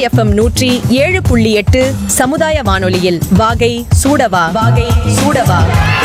FM நூற்றி ஏழு புள்ளி எட்டு சமுதாய வானொலியில் வாகை சூடவா வாகை சூடவா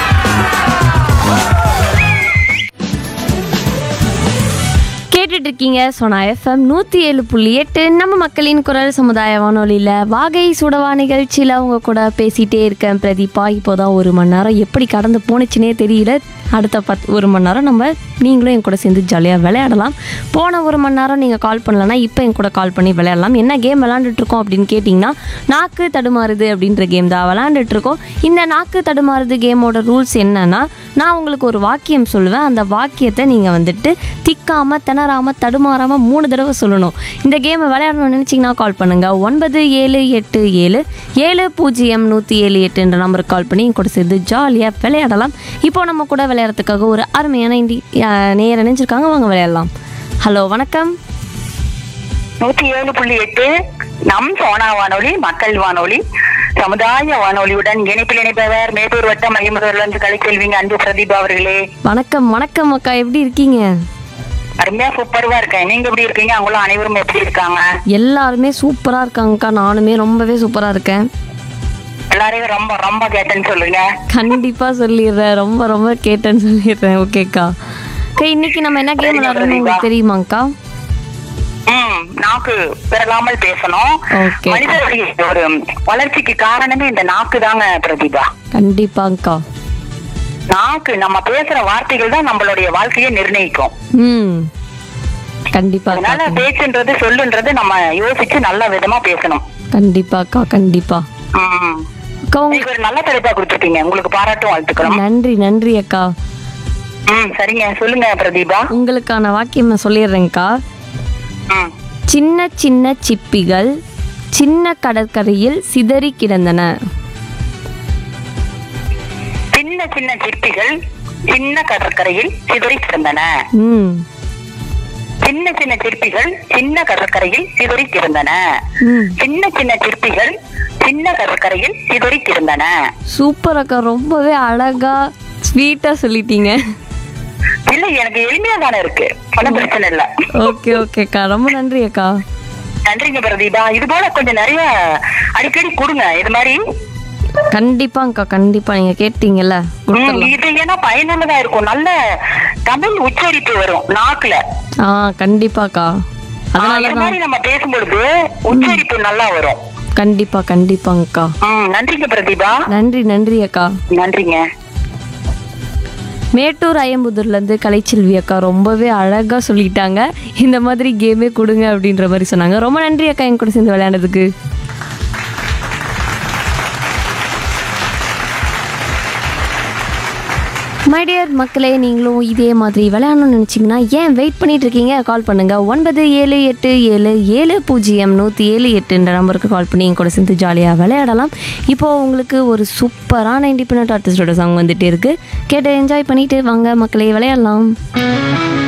கேட்டுட்டு இருக்கீங்க சோனா எஃப்எம் நூற்றி ஏழு புள்ளி எட்டு நம்ம மக்களின் குரல் சமுதாய வானொலியில் வாகை சுடவா நிகழ்ச்சியில் அவங்க கூட பேசிகிட்டே இருக்கேன் பிரதீபா இப்போதான் ஒரு மணி நேரம் எப்படி கடந்து போணுச்சுனே தெரியல அடுத்த பத் ஒரு மணி நேரம் நம்ம நீங்களும் என் கூட சேர்ந்து ஜாலியாக விளையாடலாம் போன ஒரு மணி நேரம் நீங்கள் கால் பண்ணலன்னா இப்போ என் கூட கால் பண்ணி விளையாடலாம் என்ன கேம் விளையாண்டுட்டு இருக்கோம் அப்படின்னு கேட்டிங்கன்னா நாக்கு தடுமாறுது அப்படின்ற கேம் தான் விளையாண்டுட்டு இருக்கோம் இந்த நாக்கு தடுமாறுது கேமோட ரூல்ஸ் என்னன்னா நான் உங்களுக்கு ஒரு வாக்கியம் சொல்லுவேன் அந்த வாக்கியத்தை நீங்கள் வந்துட்டு திக்காமல் திணறாமல் தடுமாறாமல் மூணு தடவை சொல்லணும் இந்த கேமை விளையாடணும்னு நினச்சிங்கன்னா கால் பண்ணுங்கள் ஒன்பது ஏழு எட்டு ஏழு ஏழு பூஜ்ஜியம் நூற்றி ஏழு எட்டுன்ற நம்பருக்கு கால் பண்ணி என் கூட சேர்ந்து ஜாலியாக விளையாடலாம் இப்போ நம்ம கூட விளையாடுறதுக்காக ஒரு அருமையான இண்டி நேரம் நினைச்சிருக்காங்க வாங்க விளையாடலாம் ஹலோ வணக்கம் நூத்தி ஏழு புள்ளி எட்டு நம் சோனா வானொலி மக்கள் வானொலி சமுதாய வானொலியுடன் இணைப்பில் இணைப்பவர் மேட்டூர் வட்டம் ஐம்பதுலேருந்து கலைச்செல்விங்க அன்பு பிரதீபா அவர்களே வணக்கம் வணக்கம் அக்கா எப்படி இருக்கீங்க அருமையா சூப்பர்வா இருக்கேன் நீங்க எப்படி இருக்கீங்க அவங்களும் அனைவரும் எப்படி இருக்காங்க எல்லாருமே சூப்பராக இருக்காங்கக்கா நானுமே ரொம்பவே சூப்பராக இருக்கேன் எல்லாரையும் ரொம்ப ரொம்ப கேட்டேன்னு சொல்லுங்க கண்டிப்பாக சொல்லிடுறேன் ரொம்ப ரொம்ப கேட்டேன்னு சொல்லிடுறேன் ஓகேக்கா அக்கா இன்னைக்கு நம்ம என்ன கேம் விளையாடுறோம்னு உங்களுக்கு தெரியுமாங்க்கா ம் நாக்கு பிறகாமல் பேசணும் Okay. மனிதனுடைய ஒரு வளர்ச்சிக்கு காரணமே இந்த நாக்கு தாங்க பிரதீபா கண்டிப்பாங்க்கா நாக்கு நம்ம பேசுற வார்த்தைகள் தான் நம்மளுடைய வாழ்க்கையை நிர்ணயிக்கும் ம் கண்டிப்பா அதனால பேச்சுன்றது சொல்லுன்றது நம்ம யோசிச்சு நல்ல விதமா பேசணும் கண்டிப்பாக்கா கண்டிப்பா ம். அக்கா உங்க- நீங்க ஒரு நல்ல தலைப்பா கொடுத்துருக்கீங்க உங்களுக்கு பாராட்டும் வாழ்த்துக்கிறோம் நன்றி நன்றி அக்கா ம் சரிங்க சொல்லுங்க பிரதீபா உங்களுக்கான வாக்கியம் நான் சொல்லிடுறேன்க்கா ம் சின்ன சின்ன சிப்பிகள் சின்ன கடற்கரையில் சிதறி கிடந்தன சின்ன சின்ன சிற்பிகள் சின்ன கடற்கரையில் சிதறி கிடந்தன ம் சின்ன சின்ன சிற்பிகள் சின்ன கடற்கரையில் சிதறி கிடந்தன ம் சின்ன சின்ன சிற்பிகள் சின்ன கடற்கரையில் சிதறி கிடந்தன சூப்பர் அக்கா ரொம்பவே அழகா ஸ்வீட்டா சொல்லிட்டீங்க இல்ல எனக்கு எளிமையா தானே இருக்கு ஒன்றும் பிரச்சனை இல்ல ஓகே ஓகேக்கா ரொம்ப நன்றி அக்கா நன்றிங்க பிரதீபா இது போல கொஞ்சம் நிறைய அடிக்கடி கொடுங்க இது மாதிரி கண்டிப்பாங்க்கா கண்டிப்பா நீங்க கேட்டீங்கல்ல ம், கொடுத்துடலாம் இது ஏன்னா பயனுள்ளதா இருக்கும் நல்ல தமிழ் உச்சரிப்பு வரும் நாக்குல ஆ கண்டிப்பாக்கா ஆ, அதனால இது தான் மாதிரி நம்ம பேசும்பொழுது உச்சரிப்பு நல்லா வரும் கண்டிப்பா கண்டிப்பாங்கக்கா ம், நன்றிங்க பிரதீபா நன்றி நன்றி அக்கா நன்றிங்க மேட்டூர் அயம்புதூர்லேருந்து கலைச்செல்வி அக்கா ரொம்பவே அழகாக சொல்லிட்டாங்க இந்த மாதிரி கேமே கொடுங்க அப்படின்ற மாதிரி சொன்னாங்க ரொம்ப நன்றி அக்கா என் கூட சேர்ந்து விளையாண்டதுக்கு மை டியர் மக்களே நீங்களும் இதே மாதிரி விளையாடணும்னு நினச்சிங்கன்னா ஏன் வெயிட் பண்ணிட்டு இருக்கீங்க கால் பண்ணுங்க ஒன்பது ஏழு எட்டு ஏழு ஏழு பூஜ்ஜியம் நூற்றி ஏழு எட்டுன்ற நம்பருக்கு கால் பண்ணி என் கூட சேர்ந்து ஜாலியாக விளையாடலாம் இப்போது உங்களுக்கு ஒரு சூப்பரான இண்டிபெண்ட் ஆர்டிஸ்டோட சாங் வந்துட்டு இருக்கு கேட்டு என்ஜாய் பண்ணிட்டு வாங்க மக்களே விளையாடலாம்